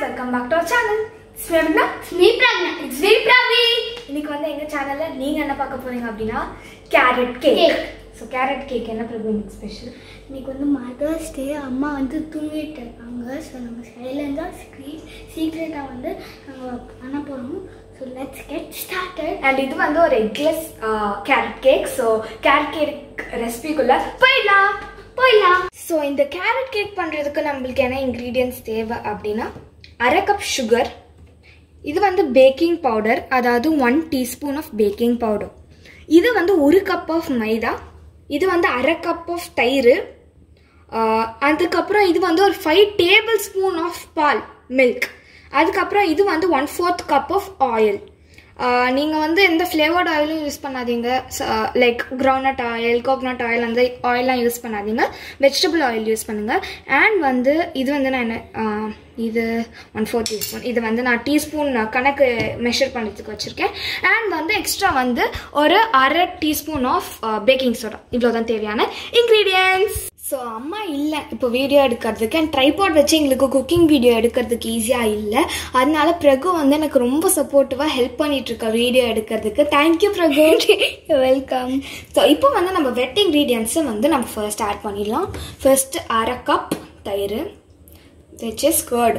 Welcome back to our channel Swapna me Pragna it's very ப்ராவி இன்னைக்கு வந்து எங்க சேனல்ல நீங்க என்ன பார்க்க போறீங்க அப்படின்னா carrot cake Cake. So carrot cake என்ன பிரபு இன்னைக்கு ஸ்பெஷல் இன்னைக்கு வந்து மதர்ஸ் டே அம்மா வந்து தூங்கிட்டு இருக்காங்க ஸோ நம்ம சைலண்டாக ஸ்க்ரீ சீக்ரெட்டாக வந்து நாங்கள் பண்ண போகிறோம் so let's get started and இது வந்து ஒரு eggless carrot cake so carrot cake ரெசிபிக்குள்ள போயிடலாம் போயிடலாம் ஸோ இந்த கேரட் கேக் பண்ணுறதுக்கு நம்மளுக்கு என்ன இன்க்ரீடியன்ஸ் தேவை அப்படின்னா அரை கப் சுகர் இது வந்து பேக்கிங் பவுடர் அதாவது one teaspoon of baking powder இது வந்து ஒரு கப் ஆஃப் மைதா இது வந்து அரை கப் ஆஃப் தயிர் ஆஹ் அதுக்கப்புறம் இது வந்து ஒரு ஃபைவ் டேபிள் ஸ்பூன் ஆஃப் பால் மில்க் அதுக்கப்புறம் இது வந்து one fourth cup of oil நீங்கள் வந்து எந்த ஃப்ளேவர்ட் ஆயிலும் யூஸ் பண்ணாதீங்க like groundnut oil coconut oil அந்த ஆயிலாம் யூஸ் பண்ணாதீங்க வெஜிடபிள் ஆயில் யூஸ் பண்ணுங்கள் அண்ட் வந்து இது வந்து நான் என்ன ஆஹ் இது ஒன் ஃபோர் டீஸ்பூன் இது வந்து நான் டீஸ்பூன் கணக்கு மெஷர் பண்ணுறதுக்கு வச்சுருக்கேன் அண்ட் வந்து எக்ஸ்ட்ரா வந்து ஒரு அரை டீஸ்பூன் ஆஃப் பேக்கிங் சோடா இவ்வளோ தான் தேவையான இன்க்ரீடியன்ஸ் ஸோ அம்மா இல்லை இப்போ வீடியோ எடுக்கிறதுக்கு அண்ட் ட்ரைபாட் வச்சு எங்களுக்கு குக்கிங் வீடியோ எடுக்கிறதுக்கு ஈஸியாக இல்லை அதனால பிரகு வந்து எனக்கு ரொம்ப சப்போர்ட்டிவாக ஹெல்ப் பண்ணிட்டு இருக்கா வீடியோ எடுக்கிறதுக்கு தேங்க்யூ பிரகு வெல்கம் ஸோ இப்போ வந்து நம்ம வெட் இன்க்ரீடியன்ஸை வந்து நம்ம ஃபர்ஸ்ட் ஆட் பண்ணிடலாம் ஃபர்ஸ்ட் அரை கப் தயிர் which is curd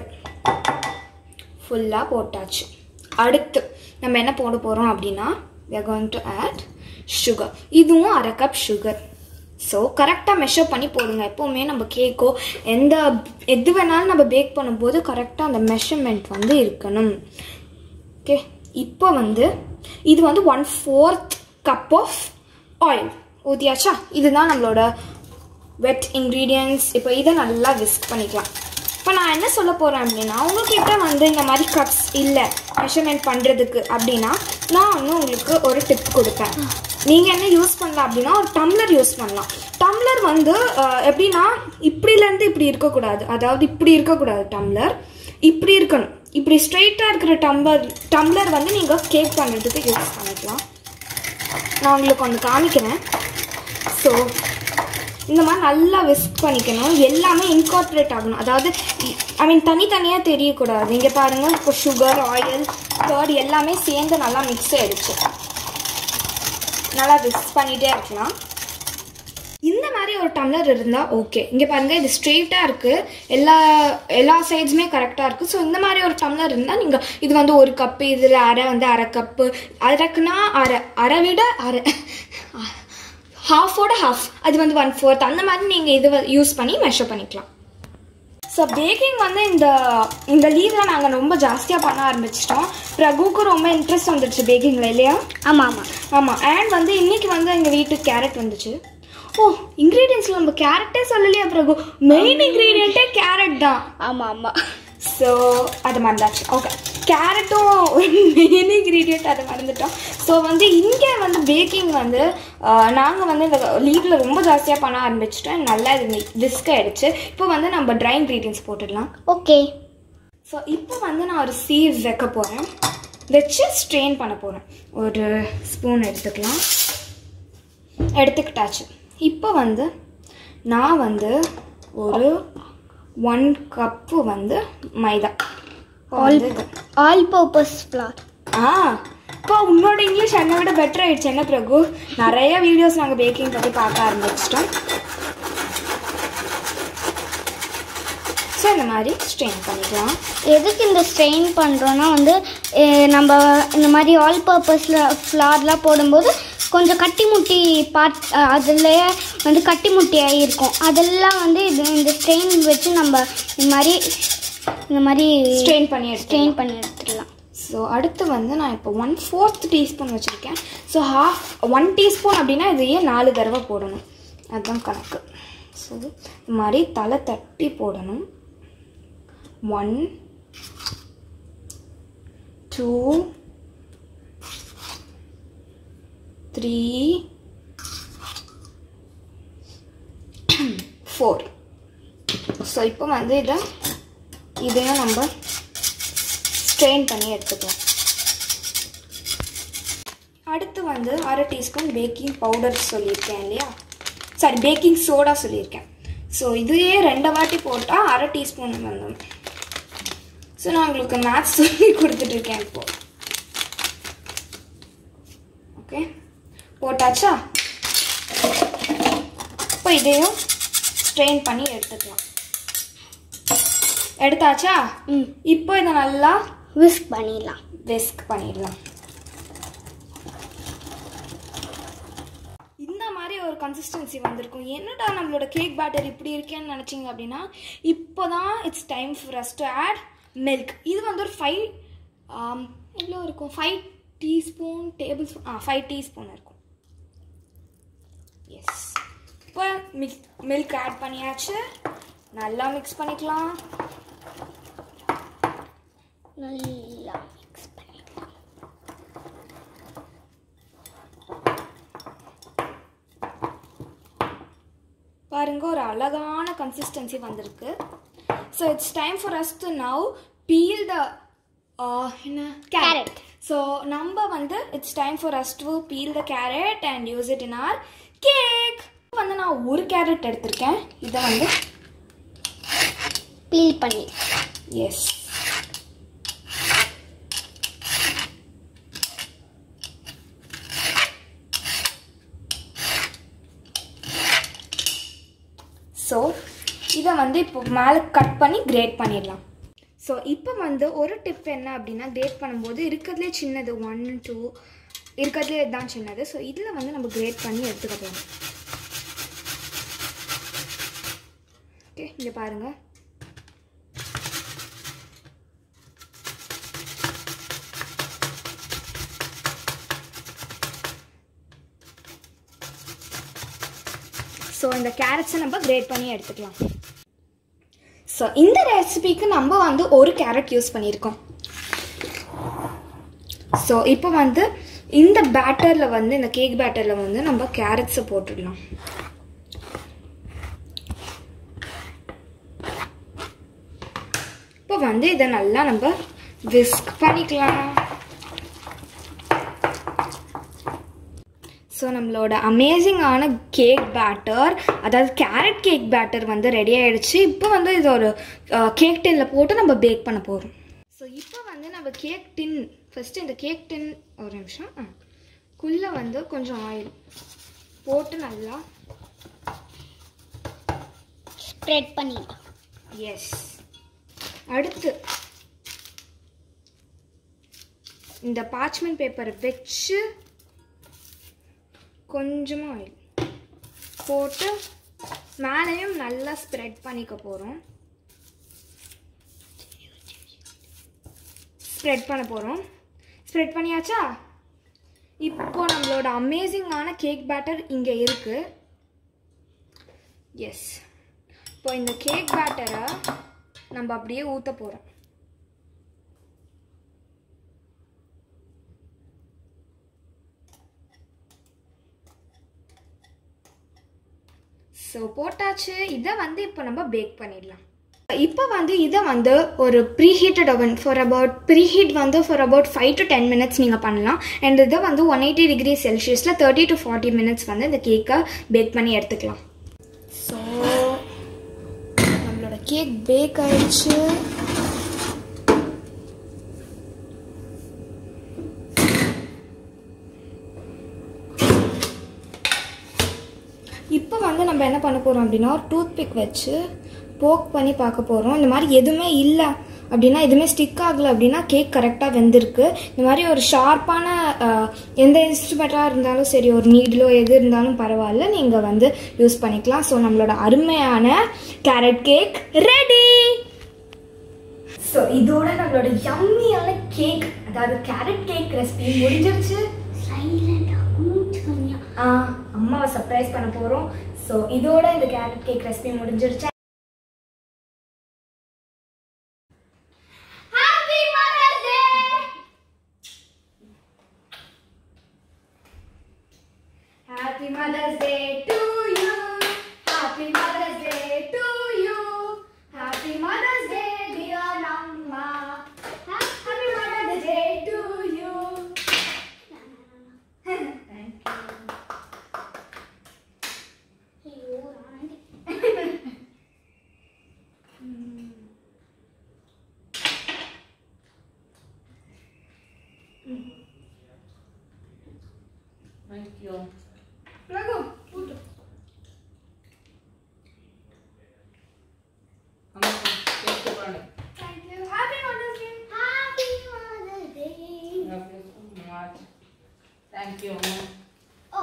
ஃபுல்லாக போட்டாச்சு அடுத்து நம்ம என்ன போட போகிறோம் அப்படின்னா we are going to add sugar இதுவும் அரை கப் சுகர் ஸோ கரெக்டாக மெஷர் பண்ணி போடுங்க எப்போவுமே நம்ம கேக்கோ எந்த எது வேணாலும் நம்ம பேக் பண்ணும்போது கரெக்டாக அந்த மெஷர்மெண்ட் வந்து இருக்கணும் ஓகே இப்போ வந்து இது வந்து one fourth cup of oil ஊற்றியாச்சா இதுதான் நம்மளோட வெட் இன்க்ரீடியன்ஸ் இப்போ இதை நல்லா விஸ்க் பண்ணிக்கலாம் இப்போ நான் என்ன சொல்ல போகிறேன் அப்படின்னா உங்ககிட்ட வந்து இந்த மாதிரி கப்ஸ் இல்லை மெஷர்மெண்ட் பண்ணுறதுக்கு அப்படின்னா நான் வந்து உங்களுக்கு ஒரு டிப் கொடுப்பேன் நீங்கள் என்ன யூஸ் பண்ணலாம் அப்படின்னா ஒரு டம்ளர் யூஸ் பண்ணலாம் டம்ளர் வந்து அஹ், எப்படின்னா இப்படிலேருந்து இப்படி இருக்கக்கூடாது அதாவது இப்படி இருக்கக்கூடாது டம்ளர் இப்படி இருக்கணும் இப்படி ஸ்ட்ரைட்டாக இருக்கிற டம்ளர் டம்ளர் வந்து நீங்கள் கேக் பண்ணுறதுக்கு யூஸ் பண்ணிக்கலாம் நான் உங்களுக்கு ஒன்று காமிக்கிறேன் ஸோ இந்த மாதிரி நல்லா விஸ்க் பண்ணிக்கணும் எல்லாமே இன்கார்பரேட் ஆகணும் அதாவது ஐ மீன் தனித்தனியாக தெரியக்கூடாது இங்கே பாருங்கள் இப்போ சுகர் ஆயில் கர்ட் எல்லாமே சேர்ந்து நல்லா மிக்ஸ் ஆயிடுச்சு நல்லா விஸ்க் பண்ணிகிட்டே இருக்கலாம் இந்த மாதிரி ஒரு டம்ளர் இருந்தால் ஓகே இங்கே பாருங்க இது ஸ்ட்ரெயிட்டாக இருக்குது எல்லா எல்லா சைட்ஸுமே கரெக்டாக இருக்குது ஸோ இந்த மாதிரி ஒரு டம்ளர் இருந்தால் நீங்கள் இது வந்து ஒரு கப்பு இதில் அரை வந்து அரை கப்பு அரைக்குனா அரை அரை விட அரை ஹாஃபோட ஹாஃப் அது வந்து ஒன் ஃபோர்த் அந்த மாதிரி நீங்கள் இது யூஸ் பண்ணி மெஷர் பண்ணிக்கலாம் ஸோ பேக்கிங் வந்து இந்த இந்த லீவில் நாங்கள் ரொம்ப ஜாஸ்தியாக பண்ண ஆரம்பிச்சிட்டோம் பிரகுக்கும் ரொம்ப இன்ட்ரெஸ்ட் வந்துடுச்சு பேக்கிங்கில் இல்லையா ஆமாம் ஆமாம் ஆமாம் அண்ட் வந்து இன்னைக்கு வந்து எங்கள் வீட்டுக்கு கேரட் வந்துச்சு ஓ இன்க்ரீடியன்ஸில் நம்ம கேரட்டே சொல்லலையா பிரகு மெயின் இன்க்ரீடியண்ட்டே கேரட் தான் ஆமாம் ஆமாம் ஸோ அது மறந்தாச்சு ஓகே கேரட்டும் மெயின் இன்க்ரீடியண்ட் அதை மறந்துட்டோம் ஸோ வந்து இங்கே வந்து பேக்கிங் வந்து நாங்கள் வந்து இந்த லீவில் ரொம்ப ஜாஸ்தியாக பண்ண ஆரம்பிச்சிட்டோம் நல்லா இது விஸ்க் ஆயிடுச்சு இப்போ வந்து நம்ம ட்ரை இன்க்ரீடியன்ஸ் போட்டுடலாம் ஓகே ஸோ இப்போ வந்து நான் ஒரு சீவ் வைக்க போகிறேன் வச்சு ஸ்ட்ரெயின் பண்ண போகிறேன் ஒரு ஸ்பூன் எடுத்துக்கலாம் எடுத்துக்கிட்டாச்சு இப்போ வந்து நான் வந்து ஒரு ஒன் கப்பு வந்து மைதா இப்போ ஆல் வந்து இது. ஆல் பர்பஸ் ஃப்ளார் ஆ இப்போ உன்னோட இங்கிலீஷ் என்னை விட பெட்டர் ஆயிடுச்சு என்ன பிரகு நிறைய வீடியோஸ் நாங்கள் பேக்கிங் பற்றி பார்க்க ஆரம்பிச்சிட்டோம் ஸோ இந்த மாதிரி ஸ்ட்ரெயின் பண்ணிக்கலாம் எதுக்கு இந்த ஸ்ட்ரெயின் பண்ணுறோன்னா வந்து அஹ், நம்ம இந்த மாதிரி ஆல் பர்பஸில் ஃப்ளார்லாம் போடும்போது கொஞ்சம் கட்டி முட்டி பார்ட் அதுலேயே வந்து கட்டி முட்டியாக இருக்கும் அதெல்லாம் வந்து இது இந்த ஸ்ட்ரெயின் வச்சு நம்ம இந்த மாதிரி இந்த மாதிரி ஸ்ட்ரெயின் பண்ணி எடுத்து ஸ்ட்ரெயின் பண்ணி எடுத்துடலாம் ஸோ அடுத்து வந்து நான் இப்போ ஒன் ஃபோர்த் டீஸ்பூன் வச்சுருக்கேன் ஸோ ஹாஃப் ஒன் டீஸ்பூன் அப்படின்னா இதையே நாலு தடவை போடணும் அதுதான் கணக்கு ஸோ இது மாதிரி தலை தட்டி போடணும் one two three four so இப்போ வந்து இதை இதையும் நம்ம ஸ்ட்ரெயின் பண்ணி எடுத்துக்கலாம் அடுத்து வந்து அரை டீஸ்பூன் பேக்கிங் பவுடர் சொல்லியிருக்கேன் இல்லையா சாரி பேக்கிங் சோடா சொல்லியிருக்கேன் ஸோ இதையே ரெண்டு வாட்டி போட்டால் அரை டீஸ்பூன் வந்து ஸோ நான் உங்களுக்கு மேத்ஸ் சொல்லி கொடுத்துட்ருக்கேன் இப்போ ஓகே போட்டாச்சா இப்போ இதையும் ஸ்ட்ரெயின் பண்ணி எடுத்துக்கலாம் எடுத்தாச்சா ம் இப்போ இதை நல்லா விஸ்க் பண்ணிடலாம் விஸ்க் பண்ணிடலாம் இந்த மாதிரி ஒரு கன்சிஸ்டன்சி வந்திருக்கும் என்னடா நம்மளோட கேக் பேட்டர் இப்படி இருக்கேன்னு நினச்சிங்க அப்படின்னா இப்போ தான் it's time for us to add milk இது வந்து ஒரு ஃபைவ் எவ்வளோ இருக்கும் five teaspoon tablespoon ah five teaspoon இருக்கும் எஸ் இப்போ மிக் மில்க் ஆட் பண்ணியாச்சு நல்லா மிக்ஸ் பண்ணிக்கலாம் நல்லா மிக்ஸ் பண்ணிடலாம் பாருங்க ஒரு அழகான கன்சிஸ்டன்சி வந்திருக்கு so it's time for us to now peel the என்ன Carrot. ஸோ நம்ம வந்து it's time for us to peel the carrot and use it in our cake வந்து நான் ஒரு கேரட் எடுத்திருக்கேன் இதை வந்து பீல் பண்ணி எஸ் ஸோ இதை வந்து இப்போ மேலே கட் பண்ணி கிரேட் பண்ணிடலாம் ஸோ இப்போ வந்து ஒரு டிப் என்ன அப்படின்னா கிரேட் பண்ணும்போது இருக்கிறதுலே சின்னது ஒன் டூ இருக்கிறதுலே இதுதான் சின்னது ஸோ இதில் வந்து நம்ம கிரேட் பண்ணி எடுத்துக்கலாம் ஓகே இங்கே பாருங்கள் ஸோ இந்த கேரட்ஸை நம்ம கிரேட் பண்ணி எடுத்துக்கலாம் ஸோ இந்த ரெசிபிக்கு நம்ம வந்து ஒரு கேரட் யூஸ் பண்ணியிருக்கோம் ஸோ இப்போ வந்து இந்த பேட்டரில் வந்து இந்த கேக் பேட்டரில் வந்து நம்ம கேரட்ஸை போட்டுடலாம் இப்போ வந்து இதை நல்லா நம்ம விஸ்க் பண்ணிக்கலாம் ஸோ நம்மளோட அமேசிங்கான கேக் பேட்டர் அதாவது கேரட் கேக் பேட்டர் வந்து ரெடி ஆயிடுச்சு இப்போ வந்து இது ஒரு கேக் டின்னில் போட்டு நம்ம பேக் பண்ண போகிறோம் ஸோ இப்போ வந்து நம்ம கேக் டின் ஃபஸ்ட்டு இந்த கேக் டின் ஒரு நிமிஷம் ஆ குள்ளே வந்து கொஞ்சம் ஆயில் போட்டு நல்லா ஸ்ப்ரெட் பண்ணிடலாம் எஸ் அடுத்து இந்த பார்ச்மெண்ட் பேப்பரை வச்சு கொஞ்சமாக ஆயில் போட்டு மேலேயும் நல்லா ஸ்ப்ரெட் பண்ணிக்க போகிறோம் ஸ்ப்ரெட் பண்ண போகிறோம் ஸ்ப்ரெட் பண்ணியாச்சா இப்போ நம்மளோட அமேசிங்கான கேக் பேட்டர் இங்கே இருக்குது எஸ் இப்போ இந்த கேக் பேட்டரை நம்ம அப்படியே ஊற்ற போகிறோம் ஸோ போட்டாச்சு இதை வந்து இப்போ நம்ம பேக் பண்ணிடலாம் இப்போ வந்து இதை வந்து ஒரு preheated oven for about preheat வந்து for about five to ten minutes நீங்கள் பண்ணலாம் அண்ட் இதை வந்து ஒன் எயிட்டி டிகிரி செல்சியஸில் தேர்ட்டி டு ஃபார்ட்டி மினிட்ஸ் வந்து இந்த கேக்கை பேக் பண்ணி எடுத்துக்கலாம் ஸோ நம்மளோட கேக் பேக் ஆயிடுச்சு இப்போ வந்து நம்ம என்ன பண்ண போகிறோம் அப்படின்னா ஒரு டூத் பிக் வச்சு போக் பண்ணி பார்க்க போகிறோம் இந்த மாதிரி எதுவுமே இல்லை அப்படின்னா எதுவுமே ஸ்டிக் ஆகலை அப்படின்னா கேக் கரெக்டாக வெந்திருக்கு இந்த மாதிரி ஒரு ஷார்ப்பான எந்த இன்ஸ்ட்ருமெண்ட்டாக இருந்தாலும் சரி ஒரு நீடிலோ எது இருந்தாலும் பரவாயில்ல நீங்கள் வந்து யூஸ் பண்ணிக்கலாம் ஸோ நம்மளோட அருமையான கேரட் கேக் ரெடி ஸோ இதோட நம்மளோட யம்மியான கேக் அதாவது கேரட் கேக் ரெசிபி முடிஞ்சிருச்சு சைலண்டாக மூச்சு கம்மியாக ஆ, அம்மாவை சர்ப்ரைஸ் பண்ண போகிறோம் ஸோ இதோட இந்த கேரட் கேக் ரெசிபி முடிஞ்சிருச்சு Happy Mother's Day! Happy Mother's Day to you. Happy Mother's Day to you. Happy Mother's Day, dear Amma. Happy Mother's Day to you. Thank you. ஐயோ ஆண்டி தேங்க்யூ ரகு அம்மா taste பண்ணு thank you happy mother's day happy mother's day Love you so much. Thank you. அம்மா. ஓ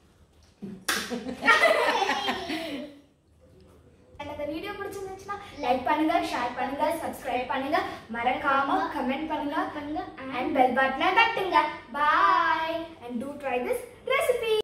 எனக்கு video பிடிச்சிருந்துச்சுன்னா like பண்ணுங்க share பண்ணுங்க subscribe பண்ணுங்க மறக்காம கமெண்ட் பண்ணுங்க பண்ணுங்க and bell button தட்டுங்க bye and do try this recipe